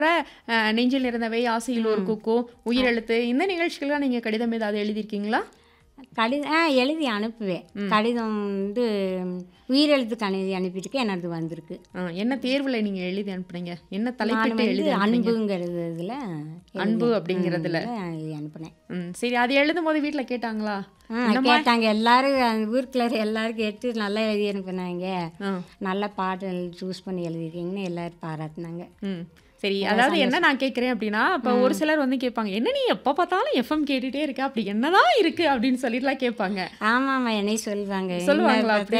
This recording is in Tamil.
அ நெஞ்சில் இருந்தவை, ஆசையில் ஒரு ம். குக்கு, உயிரெழுத்து இந்த நிகழ்ச்சிகள்லாம் நீங்க கடிதம் ஏதாவது எழுதியிருக்கீங்களா? கடித ஆ எழுதி அனுப்புவேன். ம். கடிதம் வந்து உயிரெழுத்துக்கு எழுதி அனுப்பியிருக்கேன். எனது வந்திருக்கு. ஆ என்ன தேர்வுல நீங்க எழுதி அனுப்புனீங்க? என்ன நான் தலைப்பிட்டு வந்து எழுதி அனுப்புனீங்க? அன்புங்கிறது இதில் அன்பு எழுதினேன். அப்படிங்கிறதுல. ம், எழுதி அனுப்புனேன். ம். சரி அது எழுதும்போது வீட்ல கேட்டாங்களா? ஆ என்னம்மா கேட்டாங்க எல்லாரும் அந்த ஊருக்குள்ள எல்லாரும் கேட்டு நல்லா எழுதி அனுப்புனாங்க. ஆ. நல்ல பாட்டு சூஸ் பண்ணி எழுதிருக்கீங்கன்னு எல்லாரும் பாராட்டினாங்க. ம். சரி நல்லா அதாவது என்ன சந்தோஷம். நான் கேட்குறேன் அப்படின்னா, அப்ப ஒரு ம். சிலர் வந்து கேட்பாங்க, "என்ன நீ எப்ப பார்த்தாலும் எஃப்எம் கேட்டுட்டே இருக்க. அப்படி என்னதான் இருக்கு?" அப்படின்னு சொல்லிட்டுலாம் கேட்பாங்க. ஆமாம்மா என்னையும் சொல்லுவாங்க. என்ன சொல்லுவாங்களா பார்த்தாலும் அப்படி?